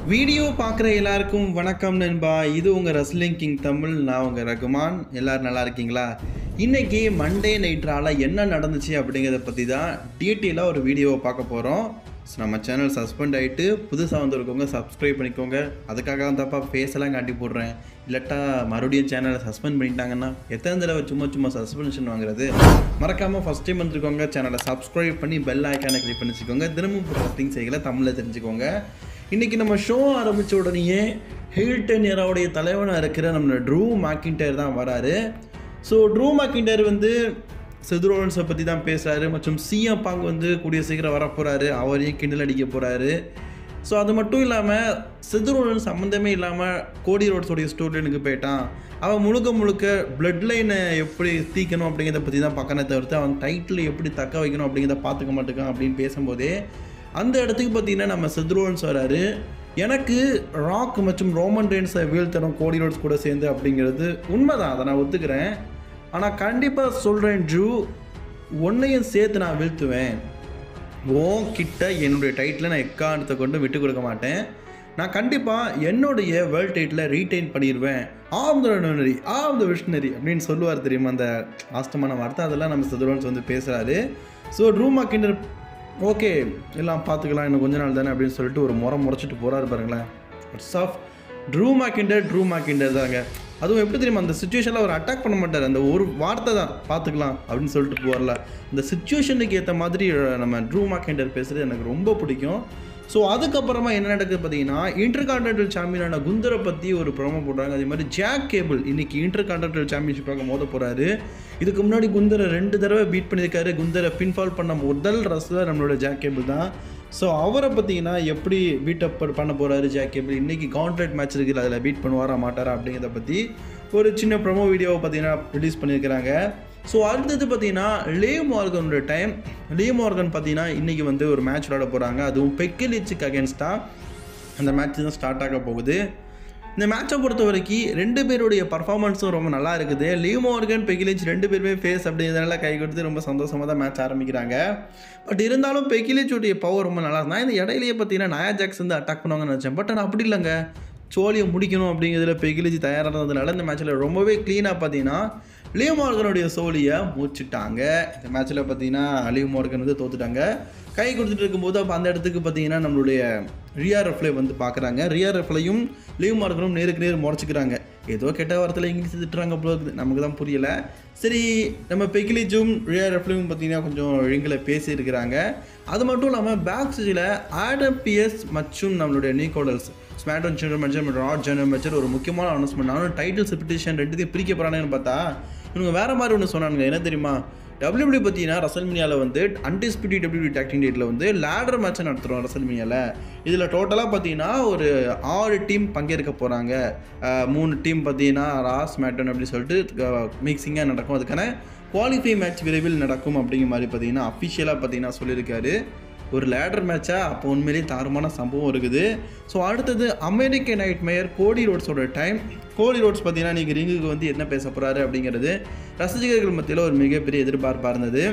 video பார்க்குற எல்லாருக்கும் வணக்கம் நண்பா இது உங்கள் ரஸ்லிங் கிங் தமிழ் நான் உங்கள் ரகுமான் எல்லாரும் நல்லா இருக்கீங்களா இன்னைக்கு மண்டே நைட்ரால என்ன நடந்துச்சு அப்படிங்கிறத பற்றி தான் டீட்டெயிலாக ஒரு வீடியோவை பார்க்க போகிறோம் ஸோ நம்ம சேனல் சஸ்பெண்ட் ஆகிட்டு புதுசாக வந்திருக்கவங்க சப்ஸ்கிரைப் பண்ணிக்கோங்க அதுக்காக தான் தப்பா ஃபேஸ் எல்லாம் காட்டி போடுறேன் இல்லாட்டா மறுபடியும் சேனலை சஸ்பெண்ட் பண்ணிட்டாங்கன்னா எத்தனை தடவை சும்மா சும்மா சஸ்பென்ஷன் வாங்குறது மறக்காமல் ஃபஸ்ட் டைம் வந்திருக்கவங்க சேனலை சப்ஸ்கிரைப் பண்ணி பெல் ஐக்கானை கிளிக் பண்ணி வச்சுக்கோங்க தினமும் போஸ்டிங் செய்யலை தமிழில் தெரிஞ்சுக்கோங்க இன்றைக்கி நம்ம ஷோ ஆரம்பித்த உடனேயே ஹில்டன் எராவுடைய தலைவனாக இருக்கிற நம்ம ட்ரூ மாக்கின்டர் தான் வராரு ஸோ ட்ரூ மாக்கின்டர் வந்து செதுரோலன்ஸை பற்றி தான் பேசுகிறாரு மற்றும் சிஎம் பாங் வந்து கூடிய சீக்கிரம் வரப்போகிறாரு அவரையும் கிண்டல் அடிக்க போகிறாரு ஸோ அது மட்டும் இல்லாமல் செதுரோலன் சம்மந்தமே இல்லாமல் கோடி ரோட்ஸோடைய ஸ்டோரியனுக்கு போயிட்டான் அவன் முழுக்க முழுக்க பிளட் லைனை எப்படி தீக்கணும் அப்படிங்கிறத பற்றி தான் பார்க்கணும் தவிர்த்து அவன் டைட்டில் எப்படி தக்க வைக்கணும் அப்படிங்கிறத பார்த்துக்க மாட்டேங்கான் அப்படின்னு பேசும்போதே அந்த இடத்துக்கு பார்த்தீங்கன்னா நம்ம செத்ரோன்ஸ் வராரு எனக்கு ராக் மற்றும் ரோமன் ரெயின்ஸை வீழ்த்தணும் கோடி ரோட்ஸ் கூட சேர்ந்து அப்படிங்கிறது உண்மைதான் அதை நான் ஒத்துக்கிறேன் ஆனால் கண்டிப்பாக சொல்கிறேன் ஜூ ஒன்றையும் சேர்த்து நான் வீழ்த்துவேன் உன் கிட்ட என்னுடைய டைட்டில் நான் எக்காரணத்தை கொண்டு விட்டு கொடுக்க மாட்டேன் நான் கண்டிப்பாக என்னுடைய வேர்ல்ட் டைட்டில் ரீட்டைன் பண்ணிடுவேன் ஆம் த விஷ்ணரி ஆம் த விஷ்ணரி அப்படின்னு சொல்லுவார் தெரியுமா அந்த ஆஸ்டமான வார்த்தை அதெல்லாம் நம்ம சதுரோன்ஸ் வந்து பேசுகிறாரு ஸோ ட்ரூமா கிண்டர் ஓகே எல்லாம் பார்த்துக்கலாம் இன்னும் கொஞ்ச நாள் தானே அப்படின்னு சொல்லிட்டு ஒரு முறை முறைச்சிட்டு போகிறாரு பாருங்களேன் it's of Drew McIntyre Drew McIntyre தாங்க அதுவும் எப்படி தெரியுமா அந்த சுச்சுவேஷனில் அவர் அட்டாக் பண்ண மாட்டார் அந்த ஒரு வார்த்தை தான் பார்த்துக்கலாம் அப்படின்னு சொல்லிட்டு போகிறல இந்த சுச்சுவேஷனுக்கு ஏற்ற மாதிரி நம்ம ட்ரூ மாக்கிண்டர் பேசுகிறது எனக்கு ரொம்ப பிடிக்கும் ஸோ அதுக்கப்புறமா என்ன நடக்குது பார்த்தீங்கன்னா இன்டர் கான்டினென்டல் சாம்பியனான குந்தரை பற்றி ஒரு ப்ரோமோ போடுறாங்க அதே மாதிரி ஜாக் கேபிள் இன்னைக்கு இன்டர் கான்டினென்டல் சாம்பியன்ஷிப்பாக மோத போகிறாரு இதுக்கு முன்னாடி குந்தரை ரெண்டு தடவை பீட் பண்ணியிருக்காரு குந்தரை பின்ஃபால் பண்ண முதல் ரஸ்லர் நம்மளோட ஜாக் கேபிள் தான் ஸோ அவரை பார்த்தீங்கன்னா எப்படி பீட் அப் பண்ண போகிறாரு ஜாக் கேபிள் இன்றைக்கி கான்ட்ராக்ட் மேட்ச் இருக்குது அதில் பீட் பண்ணுவாரா மாட்டாரா அப்படிங்கிறத பற்றி ஒரு சின்ன ப்ரொமோ வீடியோவை பார்த்தீங்கன்னா ரிலீஸ் பண்ணியிருக்கிறாங்க ஸோ அடுத்தது பார்த்தீங்கன்னா லே மார்கனோட டைம் லே மார்கன் பார்த்தீங்கன்னா இன்றைக்கி வந்து ஒரு மேட்ச் விளாட போகிறாங்க அதுவும் பெக்கிலிச்சுக்கு அகேன்ஸ்டாக அந்த மேட்ச் தான் ஸ்டார்ட் ஆக போகுது இந்த மேட்சை பொறுத்த வரைக்கும் ரெண்டு பேருடைய பர்ஃபார்மன்ஸும் ரொம்ப நல்லா இருக்குது லீவ் மார்கன் பெகிலிச் ரெண்டு பேருமே ஃபேஸ் அப்படிங்கிறதுனால கை கொடுத்து ரொம்ப சந்தோஷமாக தான் மேட்ச் ஆரம்பிக்கிறாங்க பட் இருந்தாலும் பெகிலிச்சுடைய பவர் ரொம்ப நல்லா இருந்தால் இந்த இடையிலேயே பார்த்தீங்கன்னா நயா ஜாக்ஸ் வந்து அட்டாக் பண்ணுவாங்கன்னு நினச்சேன் பட் ஆனால் அப்படி இல்லைங்க சோழியை முடிக்கணும் அப்படிங்கிறதுல பெகிலிச்சு தயாரானதுனால இந்த மேட்ச்சில் ரொம்பவே க்ளீனாக பார்த்தீங்கன்னா லீவ் மார்கனுடைய சோழியை மூச்சுட்டாங்க இந்த மேட்ச்சில் பார்த்தீங்கன்னா லீவ் மார்கன் வந்து தோத்துட்டாங்க கை கொடுத்துட்டு இருக்கும்போது அப்போ அந்த இடத்துக்கு பார்த்தீங்கன்னா நம்மளுடைய ரியா ரெஃப்லை வந்து பார்க்குறாங்க ரியா ரெஃப்லையும் லீவ் மார்கனும் நேருக்கு நேர் முறைச்சிக்கிறாங்க ஏதோ கெட்ட வாரத்தில் இங்கிலீஷ் திட்டுறாங்க போல இருக்குது நமக்கு தான் புரியல சரி நம்ம பெக்கிலிஜும் ரியா ரெஃப்லையும் பார்த்தீங்கன்னா கொஞ்சம் இங்கில பேசியிருக்கிறாங்க அது மட்டும் இல்லாமல் பேக் ஸ்டேஜில் ஆடம் பிஎஸ் மற்றும் நம்மளுடைய Nick Aldis SmackDown general manager Raw general manager ஒரு முக்கியமான அனௌன்ஸ்மெண்ட் நானும் டைட்டில்ஸ் பிட்டிஷன் ரெண்டுத்தையும் பிரிக்க போகிறாங்கன்னு பார்த்தா இவங்க வேறு மாதிரி ஒன்று சொன்னாங்க என்ன தெரியுமா டபிள்யூபிள்யூ பார்த்தீங்கன்னா ரசல்மினியாவில் வந்து அன்டிஸ்பியூட்டி டபிள்யூபி டேக்டிங் டேட்டில் வந்து லேடர் மேட்சை நடத்துகிறோம் ரசல்மினியாவில் இதில் டோட்டலாக பார்த்தீங்கன்னா ஒரு ஆறு டீம் பங்கேற்க போகிறாங்க மூணு டீம் பார்த்தீங்கன்னா ராஸ் மேட்டன் அப்படின்னு சொல்லிட்டு மிக்சிங்காக நடக்கும் அதுக்கான குவாலிஃபை மேட்ச் விரைவில் நடக்கும் அப்படிங்கிற மாதிரி பார்த்தீங்கன்னா அஃபிஷியலாக பார்த்தீங்கன்னா சொல்லியிருக்காரு ஒரு லேடர் மேட்சா அப்போ உண்மையிலேயே தாறுமான சம்பவம் இருக்குது ஸோ அடுத்தது அமெரிக்க நைட் மேயர் கோடி ரோட்ஸோட டைம் கோடி ரோட்ஸ் பார்த்தீங்கன்னா நீங்கள் ரிங்குக்கு வந்து என்ன பேச போகிறாரு அப்படிங்கிறது ரசிகர்கள் மத்தியில் ஒரு மிகப்பெரிய எதிர்பார்ப்பாக இருந்தது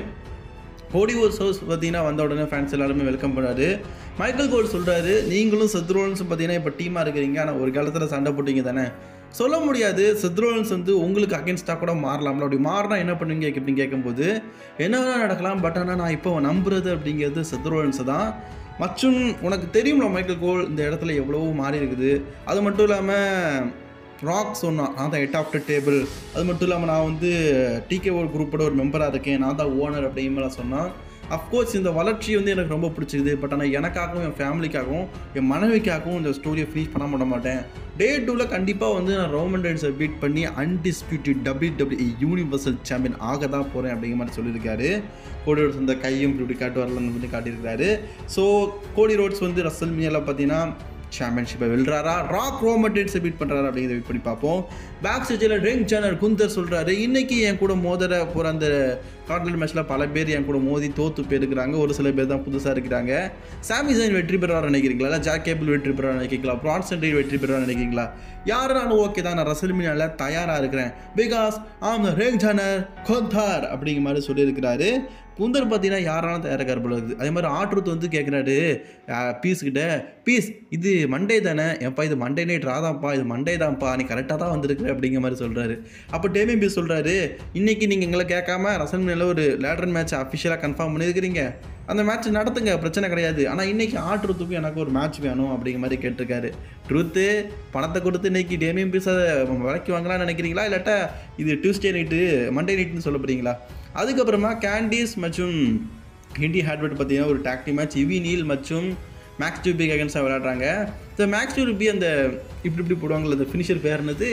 கோடி ஒரு சோர்ஸ் பார்த்தீங்கன்னா வந்த உடனே ஃபேன்ஸ் எல்லாருமே வெல்கம் பண்ணாரு மைக்கேல் கோல் சொல்கிறாரு நீங்களும் சத்ரோன்ஸும் பார்த்தீங்கன்னா இப்போ டீமாக இருக்கிறீங்க ஆனால் ஒரு காலத்தில் சண்டை போட்டிங்க தானே சொல்ல முடியாது சத்ரோன்ஸ் வந்து உங்களுக்கு அகேன்ஸ்டாக கூட மாறலாம்ல அப்படி மாறினா என்ன பண்ணுவீங்க அப்படின்னு கேட்கும்போது என்ன வேணால் நடக்கலாம் பட் ஆனால் நான் இப்போ நம்புறது அப்படிங்கிறது சத்ரோன்ஸ் தான் மற்றும் உனக்கு தெரியும்ல மைக்கேல் கோல் இந்த இடத்துல எவ்வளவோ மாறி இருக்குது அது மட்டும் இல்லாமல் ராக் சொன்னான் நான் தான் ஹெட் ஆஃப் த டேபிள் அது மட்டும் இல்லாமல் நான் வந்து டிகே ஒரு குரூப்போட ஒரு மெம்பராக இருக்கேன் நான் தான் ஓனர் அப்படிங்கிற சொன்னான் அஃப்கோர்ஸ் இந்த வளர்ச்சி வந்து எனக்கு ரொம்ப பிடிச்சிருது பட் ஆனால் எனக்காகவும் என் ஃபேமிலிக்காகவும் என் மனைவிக்காகவும் இந்த ஸ்டோரியை ஃபினிஷ் பண்ண மாட்ட மாட்டேன் டே டூவில் கண்டிப்பாக வந்து நான் ரோமன் ரைன்ஸை பீட் பண்ணி undisputed W W universal champion ஆக தான் போகிறேன் அப்படிங்கிற மாதிரி சொல்லியிருக்காரு கோடி ரோட்ஸ் இந்த கையும் இப்படி காட்டு வரலன்னு வந்து காட்டியிருக்காரு ஸோ கோடி ரோட்ஸ் வந்து ரசல் மியாவில் பார்த்தீங்கன்னா சாம்பியன்ஷிப்பை வெல்றாரா ராக் ரோமட்டேட்ஸை பீட் பண்ணுறாரா அப்படிங்கிறத வெயிட் பண்ணி பார்ப்போம் பேக் ஸ்டேஜில் ரெங் ஜானர் குந்தர் சொல்கிறாரு இன்னைக்கு என் கூட மோதர போகிற அந்த கார்டில் மேட்ச்சில் பல பேர் என் கூட மோதி தோத்து போயிருக்கிறாங்க ஒரு சில பேர் தான் புதுசாக இருக்கிறாங்க சாமி ஜெயின் வெற்றி பெறாரு நினைக்கிறீங்களா இல்லை ஜாக் கேபிள் வெற்றி பெறாரு நினைக்கிறீங்களா பிரான்சன் வெற்றி பெறாரு நினைக்கிறீங்களா யார் நான் ஓகே தான் நான் ரசல்மினால தயாராக இருக்கிறேன் பிகாஸ் ஆம் ரெங் ஜானர் கொந்தார் அப்படிங்கிற மாதிரி சொல்லியிருக்கிறாரு குந்தர் பார்த்தீங்கன்னா யாராலும் தயாராக போல இருக்குது அதே மாதிரி ஆட்ருத் வந்து கேட்குறாரு பீஸ் கிட்ட பீஸ் இது மண்டே தானே ஏன்ப்பா இது மண்டே நைட் ராதாப்பா இது மண்டே தான்ப்பா நீ கரெக்டாக தான் வந்திருக்கிற அப்படிங்கிற மாதிரி சொல்கிறாரு அப்போ டேமிங் பீஸ் சொல்கிறாரு இன்னைக்கு நீங்கள் எங்களை கேட்காம ரசன் மேலே ஒரு லேட்ரன் மேட்ச் அஃபிஷியலாக கன்ஃபார்ம் பண்ணியிருக்கிறீங்க அந்த மேட்ச் நடத்துங்க பிரச்சனை கிடையாது ஆனால் இன்னைக்கு ஆட்ருத்துக்கும் எனக்கு ஒரு மேட்ச் வேணும் அப்படிங்கிற மாதிரி கேட்டிருக்காரு ட்ரூத்து பணத்தை கொடுத்து இன்னைக்கு டேமியம் பீஸை விலைக்கு வாங்கலாம்னு நினைக்கிறீங்களா இல்லாட்டா இது டியூஸ்டே நைட்டு மண்டே நைட்னு சொல்ல போறீங்களா அதுக்கப்புறமா கேண்டீஸ் மற்றும் ஹிண்டி ஹேட்வெட் பார்த்தீங்கன்னா ஒரு டாக்டி மேட்ச் இவி நீல் மற்றும் மேக்ஸ் டூபிக் அகேன்ஸ்டாக விளையாடுறாங்க ஸோ மேக்ஸ் டூபி அந்த இப்படி இப்படி போடுவாங்கள்ல அந்த ஃபினிஷர் பேர்னது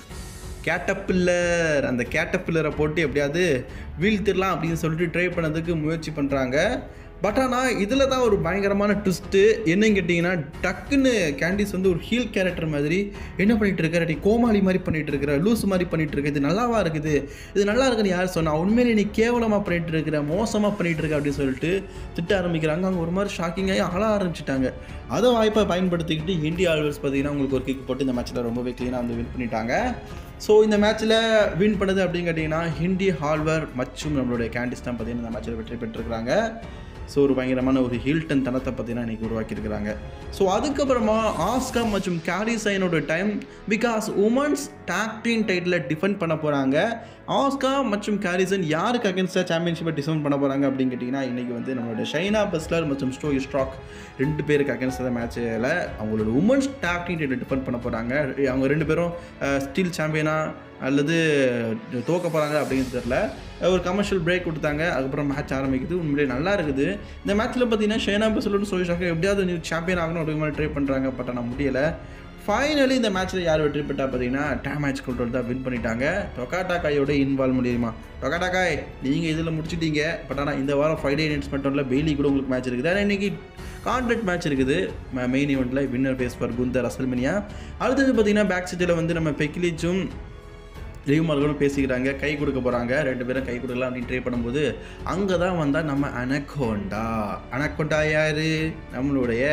கேட்டப்பில்லர் அந்த கேட்டப்பில்லரை போட்டு எப்படியாவது வீழ்த்திடலாம் அப்படின்னு சொல்லிட்டு ட்ரை பண்ணதுக்கு முயற்சி பண்ணுறாங்க பட் ஆனால் இதில் தான் ஒரு பயங்கரமான ட்விஸ்ட்டு என்னன்னு கேட்டிங்கன்னா டக்குன்னு கேண்டிஸ் வந்து ஒரு ஹீல் கேரக்டர் மாதிரி என்ன பண்ணிட்டு இருக்காரு நீ கோமாளி மாதிரி பண்ணிட்டு இருக்கிற லூஸ் மாதிரி பண்ணிட்டு இருக்க இது நல்லாவா இருக்குது இது நல்லா இருக்குன்னு யார் சொன்னா உண்மையிலே நீ கேவலமாக பண்ணிட்டு இருக்கிற மோசமாக பண்ணிட்டு இருக்க அப்படின்னு சொல்லிட்டு திட்ட ஆரம்பிக்கிறாங்க அங்கே ஒரு மாதிரி ஷாக்கிங்காகி அழ ஆரம்பிச்சிட்டாங்க அதை வாய்ப்பை பயன்படுத்திக்கிட்டு இந்தியா ஆல்வர்ஸ் பார்த்தீங்கன்னா உங்களுக்கு ஒரு கிக் போட்டு இந்த மேட்ச்சில் ரொம்பவே க்ளீனாக வந்து வின் பண்ணிட்டாங்க ஸோ இந்த மேட்ச்சில் வின் பண்ணது அப்படின்னு கேட்டிங்கன்னா ஹிண்டி ஹால்வர் மற்றும் நம்மளுடைய கேண்டிஸ் தான் பார்த்தீங்கன்னா இந்த மேட்ச்சில் வெற்றி பெற்றிருக்கிறாங்க ஸோ ஒரு பயங்கரமான ஒரு ஹில்டன் தனத்தை பார்த்தீங்கன்னா இன்றைக்கி உருவாக்கியிருக்கிறாங்க ஸோ அதுக்கப்புறமா ஆஸ்கா மற்றும் கேரி சைனோட டைம் பிகாஸ் உமன்ஸ் டாக்டின் டைட்டில் டிஃபெண்ட் பண்ண போகிறாங்க ஆஸ்கா மற்றும் கேரிசன் யாருக்கு அகேன்ஸ்டாக சாம்பியன்ஷிப்பை டிஃபெண்ட் பண்ண போகிறாங்க அப்படின்னு கேட்டிங்கன்னா இன்றைக்கி வந்து நம்மளோட ஷைனா பஸ்லர் மற்றும் ஸ்டோரி ஸ்ட்ராக் ரெண்டு பேருக்கு அகேன்ஸ்டாக மேட்ச்சில் அவங்களோட உமன்ஸ் டாக்டின் டைட்டில் டிஃபெண்ட் பண்ண போகிறாங்க அவங்க ரெண்டு பேரும் ஸ்டீல் சாம்பியனா அல்லது தோக்க போகிறாங்க அப்படின்னு தெரியல ஒரு கமர்ஷியல் பிரேக் கொடுத்தாங்க அதுக்கப்புறம் மேட்ச் ஆரம்பிக்குது உண்மையிலே நல்லா இருக்குது இந்த மேட்ச்சில் பார்த்தீங்கன்னா ஷேனா பஸ்லோடு சொல்லி எப்படியாவது நீ சாம்பியன் ஆகணும் அப்படிங்கிற மாதிரி ட்ரை பண்ணுறாங்க பட் ஆனால் முடியலை ஃபைனலி இந்த மேட்ச்சில் யார் வெற்றி பெற்றா பார்த்தீங்கன்னா டே மேட்ச் கண்ட்ரோல் தான் வின் பண்ணிட்டாங்க டொகாட்டா காயோட இன்வால்வ் முடியுமா டொகாட்டா காய் நீங்கள் இதில் முடிச்சிட்டீங்க பட் ஆனால் இந்த வாரம் ஃப்ரைடே நைட்ஸ் மட்டும் இல்லை பெய்லி கூட உங்களுக்கு மேட்ச் இருக்குது ஆனால் இன்றைக்கி கான்ட்ராக்ட் மேட்ச் இருக்குது மெயின் ஈவெண்ட்டில் வின்னர் ஃபேஸ் ஃபார் குந்தர் அசல்மினியா அடுத்தது பார்த்தீங்கன்னா பேக் சைட்டில் வந்து நம்ம பெக்கிலிச்சும் லிவ்மார்களும் பேசிக்கிறாங்க கை கொடுக்க போகிறாங்க ரெண்டு பேரும் கை கொடுக்கலாம் அப்படின்னு ட்ரை பண்ணும்போது அங்கே தான் வந்தால் நம்ம அனக்கோண்டா அனக்கோண்டா யார் நம்மளுடைய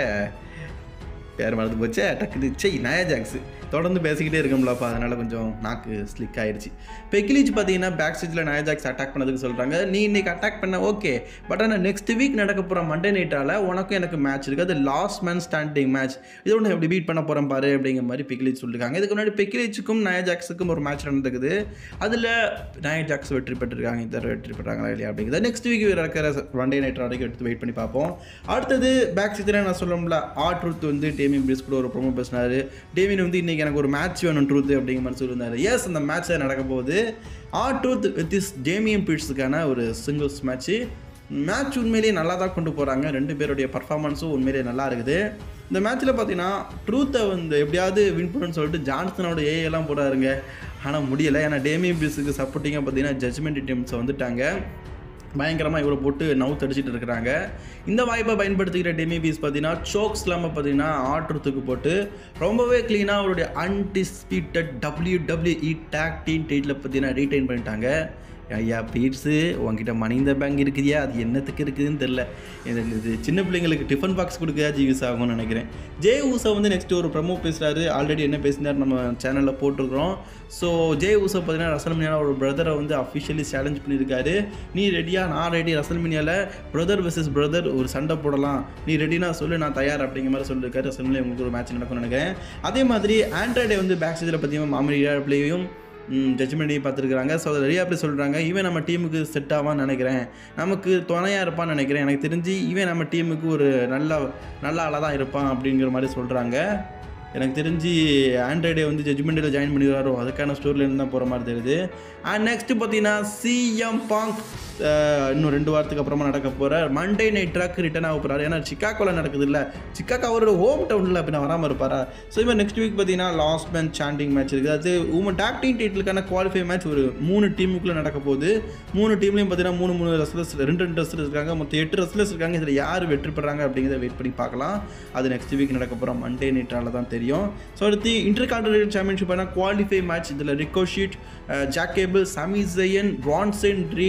பேர் மறந்து போச்சே டக்குனு செய் நயா ஜாக்ஸு தொடர்ந்து பேசிக்கிட்டே இருக்கோம்லப்பா அதனால் கொஞ்சம் நாக்கு ஸ்லிக் ஆயிடுச்சு பெக்கிலிச் பார்த்தீங்கன்னா பேக் ஸ்டேஜில் நயா ஜாக்ஸ் அட்டாக் பண்ணதுக்கு சொல்கிறாங்க நீ இன்னைக்கு அட்டாக் பண்ண ஓகே பட் ஆனால் நெக்ஸ்ட் வீக் நடக்க போகிற மண்டே நைட்டால் உனக்கும் எனக்கு மேட்ச் இருக்குது அது லாஸ்ட் மேன் ஸ்டாண்டிங் மேட்ச் இது ஒன்று எப்படி பீட் பண்ண போகிறேன் பாரு அப்படிங்கிற மாதிரி பெக்கிலிச் சொல்லியிருக்காங்க இதுக்கு முன்னாடி பெக்கிலிச்சுக்கும் நயா ஜாக்ஸுக்கும் ஒரு மேட்ச் நடந்துக்குது அதில் நயா ஜாக்ஸ் வெற்றி பெற்றிருக்காங்க இந்த தடவை வெற்றி பெற்றாங்களா இல்லையா அப்படிங்கிறது நெக்ஸ்ட் வீக் நடக்கிற மண்டே நைட் வரைக்கும் எடுத்து வெயிட் பண்ணி பார்ப்போம் அடுத்தது பேக் சீத்தில் நான் சொல்லணும்ல ஆ ட்ரூத் வந்து டேமின் பிரிஸ் கூட ஒரு ப்ரோமோ பேசினாரு டேமின் வந்து இன்னைக்கு எனக்கு ஒரு மேட்ச் வேணும் ட்ரூத் அப்படிங்கிற மாதிரி சொல்லியிருந்தாரு எஸ் அந்த மேட்ச் நடக்க போகுது R Truth versus Damian பீட்ஸுக்கான ஒரு சிங்கிள்ஸ் மேட்ச்சு மேட்ச் உண்மையிலேயே நல்லா தான் கொண்டு போகிறாங்க ரெண்டு பேருடைய பர்ஃபார்மன்ஸும் உண்மையிலேயே நல்லா இருக்குது இந்த மேட்ச்சில் பார்த்தீங்கன்னா ட்ரூத்தை வந்து எப்படியாவது வின் பண்ணணும்னு சொல்லிட்டு ஜான்சனோட ஏ எல்லாம் போடாருங்க ஆனால் முடியலை ஏன்னா டேமியன் பீஸுக்கு சப்போர்ட்டிங்காக பார்த்தீங்கன்னா ஜட்ஜ்மெண்ட் டீம்ஸ் வந்துட்டாங்க பயங்கரமாக இவ்வளோ போட்டு நவுத் அடிச்சிட்டு இருக்கிறாங்க இந்த வாய்ப்பை பயன்படுத்திக்கிற டெமி பீஸ் பார்த்தீங்கன்னா சோக்ஸ் இல்லாமல் பார்த்தீங்கன்னா ஆட்டுறதுக்கு போட்டு ரொம்பவே க்ளீனாக அவருடைய undisputed W W E tag team title பார்த்தீங்கன்னா ரீடைன் பண்ணிட்டாங்க ஐயா பீட்ஸு உங்ககிட்ட மணி இந்த பேங்க் இருக்குதியா அது என்னத்துக்கு இருக்குதுன்னு தெரில இது இது சின்ன பிள்ளைங்களுக்கு டிஃபன் பாக்ஸ் கொடுக்கதாச்சும் யூஸ் ஆகும்னு நினைக்கிறேன் ஜே ஊசா வந்து நெக்ஸ்ட் ஒரு ப்ரமோ பேசுகிறாரு ஆல்ரெடி என்ன பேசினார் நம்ம சேனலில் போட்டிருக்கிறோம் ஸோ ஜே ஊசா பார்த்தீங்கன்னா ரசல்மினியாவில் ஒரு பிரதரை வந்து அஃபிஷியலி சேலஞ்ச் பண்ணியிருக்காரு நீ ரெடியா நான் ரெடி ரசல்மினியாவில் பிரதர் வெர்சஸ் பிரதர் ஒரு சண்டை போடலாம் நீ ரெடினா சொல்லு நான் தயார் அப்படிங்கிற மாதிரி சொல்லியிருக்காரு ரசல்மினியா உங்களுக்கு ஒரு மேட்ச் நடக்கும்னு நினைக்கிறேன் அதே மாதிரி ஆண்ட்ராய்டை வந்து பேக் ஸ்டேஜில் பார்த்தீங்கன்னா மாமரியா பிளேயும் ஜட்ஜ்மெண்ட்டையும் பார்த்துருக்குறாங்க ஸோ அதை நிறையா பேர் சொல்கிறாங்க இவன் நம்ம டீமுக்கு செட் ஆவான்னு நினைக்கிறேன் நமக்கு துணையாக இருப்பான்னு நினைக்கிறேன் எனக்கு தெரிஞ்சு இவன் நம்ம டீமுக்கு ஒரு நல்ல நல்ல ஆளாக தான் இருப்பான் அப்படிங்கிற மாதிரி சொல்கிறாங்க எனக்கு தெரிஞ்சு ஆண்ட்ராய்டே வந்து ஜட்ஜ்மெண்ட்டில் ஜாயின் பண்ணிடுறாரோ அதுக்கான ஸ்டோரிலேருந்து தான் போகிற மாதிரி தெரியுது அண்ட் நெக்ஸ்ட்டு பார்த்தீங்கன்னா சிஎம் பாங்க் இன்னும் ரெண்டு வாரத்துக்கு அப்புறமா நடக்க போகிற மண்டே நைட் ட்ராக் ரிட்டர்ன் ஆக போகிறாரு ஏன்னா சிக்காகோவில் நடக்குது இல்லை சிக்காகோ அவரோட ஹோம் டவுனில் அப்படி வராமல் இருப்பாரா ஸோ இப்போ நெக்ஸ்ட் வீக் பார்த்தீங்கன்னா லாஸ்ட் மேன் சாண்டிங் மேட்ச் இருக்குது அது உமன் டாக்டிங் டைட்டிலுக்கான குவாலிஃபை மேட்ச் ஒரு மூணு டீமுக்குள்ளே நடக்க போகுது மூணு டீம்லையும் பார்த்தீங்கன்னா மூணு மூணு ரெஸ்லர்ஸ் ரெண்டு ரெண்டு ரெஸ்லர்ஸ் இருக்காங்க மொத்தம் எட்டு ரெஸ்லர்ஸ் இருக்காங்க இதில் யார் வெற்றி பெறாங்க அப்படிங்கிறத வெயிட் பண்ணி பார்க்கலாம் அது நெக்ஸ்ட் வீக் நடக்க போகிற மண்டே நைட்டால தான் தெரியும் ஸோ அடுத்து இன்டர் கான்டினென்டல் சாம்பியன்ஷிப் ஆனால் குவாலிஃபை மேட்ச் இதில் Ricochet Jack Gable Sami Zayn Bronson Reed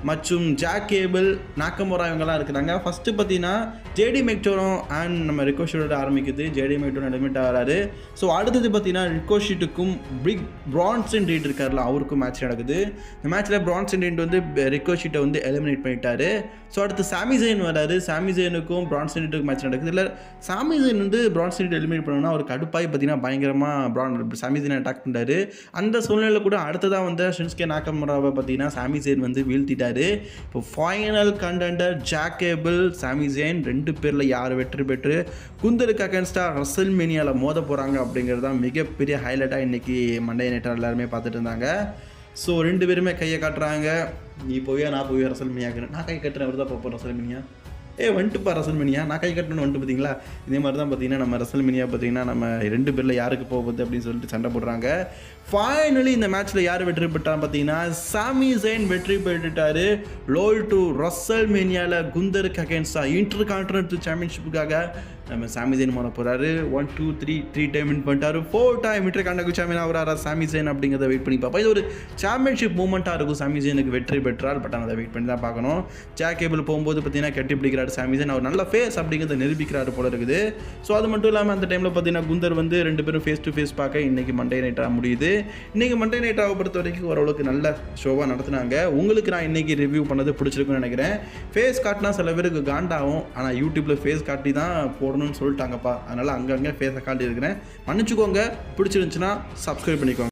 மற்றும் ஜாக் கேபிள் நாக்கமோரா இவங்கெல்லாம் இருக்கிறாங்க ஃபஸ்ட்டு பார்த்தீங்கன்னா ஜேடி மெக்டோரும் அண்ட் நம்ம ரிகோஷிட்டோட ஆரம்பிக்குது ஜேடி மெக்டோரும் எலிமிட் ஆகிறாரு ஸோ அடுத்தது பார்த்தீங்கன்னா ரிகோஷிட்டுக்கும் பிக் பிரான்சன் ரீட் இருக்கார்ல அவருக்கும் மேட்ச் நடக்குது இந்த மேட்ச்சில் பிரான்சன் ரீட் வந்து ரிகோஷிட்டை வந்து எலிமினேட் பண்ணிட்டாரு ஸோ அடுத்து சாமிசைன் வராரு சாமிசைனுக்கும் பிரான்சன் ரீட்டுக்கும் மேட்ச் நடக்குது இல்லை சாமிசைன் வந்து பிரான்சன் ரீட் எலிமினேட் பண்ணணும்னா அவர் கடுப்பாய் பார்த்தீங்கன்னா பயங்கரமாக பிரான் சாமிசைன் அட்டாக் பண்ணுறாரு அந்த சூழ்நிலையில் கூட அடுத்ததாக வந்து ஷின்ஸ்கே நாக்கமுராவை பார்த்தீங்கன்னா சாமிசேன் வந்து வீழ்த்திட்டாரு இப்போ ஃபைனல் கண்டெண்டர் ஜாக்கேபிள் சாமிசேன் ரெண்டு பேரில் யார் வெற்றி பெற்று குந்தருக்கு அகேன்ஸ்டாக ரசல் மேனியாவில் மோத போகிறாங்க அப்படிங்கிறது தான் மிகப்பெரிய ஹைலைட்டாக இன்றைக்கி மண்டே நைட்டர் எல்லாருமே பார்த்துட்டு இருந்தாங்க ஸோ ரெண்டு பேருமே கையை காட்டுறாங்க நீ போவியா நான் போவியா ரசல் மினியாக்கு நான் கை கட்டுறேன் அவர் தான் பார்ப்போம் ரசல் மினியா ஏ வந்துட்டுப்பா ரசல் மினியா நான் கை கட்டணும்னு வந்துட்டு பார்த்தீங்களா இதே மாதிரி தான் பார்த்தீங்கன்னா நம்ம ரசல் மினியா பார்த்தீங்கன்னா நம்ம ரெண்டு பேரில் யாருக்கு போகுது அப்படின்னு சொல்லிட்டு சண்டை போடுறாங்க ஃபைனலி இந்த மேட்ச்சில் யார் வெற்றி பெற்றான்னு பார்த்தீங்கன்னா சாமி ஜெயின் வெற்றி பெற்றுட்டாரு லோல் டு ரசல் மேனியாவில் குந்தருக்கு அகேன்ஸ்டாக இன்டர் கான்டினென்டல் சாம்பியன்ஷிப்புக்காக நம்ம சாமி ஜெயின் போன போகிறாரு one two three three time win பண்ணிட்டாரு four time intercontinental champion ஆகிறாரா சாமி ஜெயின் அப்படிங்கிறத வெயிட் பண்ணி பார்ப்போம் இது ஒரு சாம்பியன்ஷிப் மூமெண்ட்டாக இருக்கும் சாமி ஜெயினுக்கு வெற்றி பெற்றார் பட் அதை வெயிட் பண்ணி தான் பார்க்கணும் ஜாக் கேபிள் போகும்போது பார்த்தீங்கன்னா கட்டி பிடிக்கிறாரு சாமி ஜெயின் அவர் நல்ல ஃபேஸ் அப்படிங்கிறத நிரூபிக்கிறாரு போல இருக்குது ஸோ அது மட்டும் இல்லாமல் அந்த டைமில் பார்த்தீங்கன்னா குந்தர் வந்து ரெண்டு பேரும் ஃபேஸ் டு ஃபேஸ் பார்க்க இன்னைக்கு மண்டே நைட்டாக முடியுது இன்னைக்கு மண்டே நைட்டாக பொறுத்த வரைக்கும் ஓரளவுக்கு நல்ல ஷோவாக நடத்துனாங்க உங்களுக்கு நான் இன்னைக்கு ரிவ்யூ பண்ணது பிடிச்சிருக்குன்னு நினைக்கிறேன் ஃபேஸ் காட்டினா சில பேருக்கு காண்டாகும் ஆனால் யூடியூப்பில் ஃபேஸ் காட்டி தான் போடணும்னு சொல்லிட்டாங்கப்பா அதனால் அங்கங்கே ஃபேஸை காட்டி இருக்கிறேன் மன்னிச்சுக்கோங்க பிடிச்சிருந்துச்சுன்னா சப்ஸ்கிரைப் பண்ணிக்கோங்க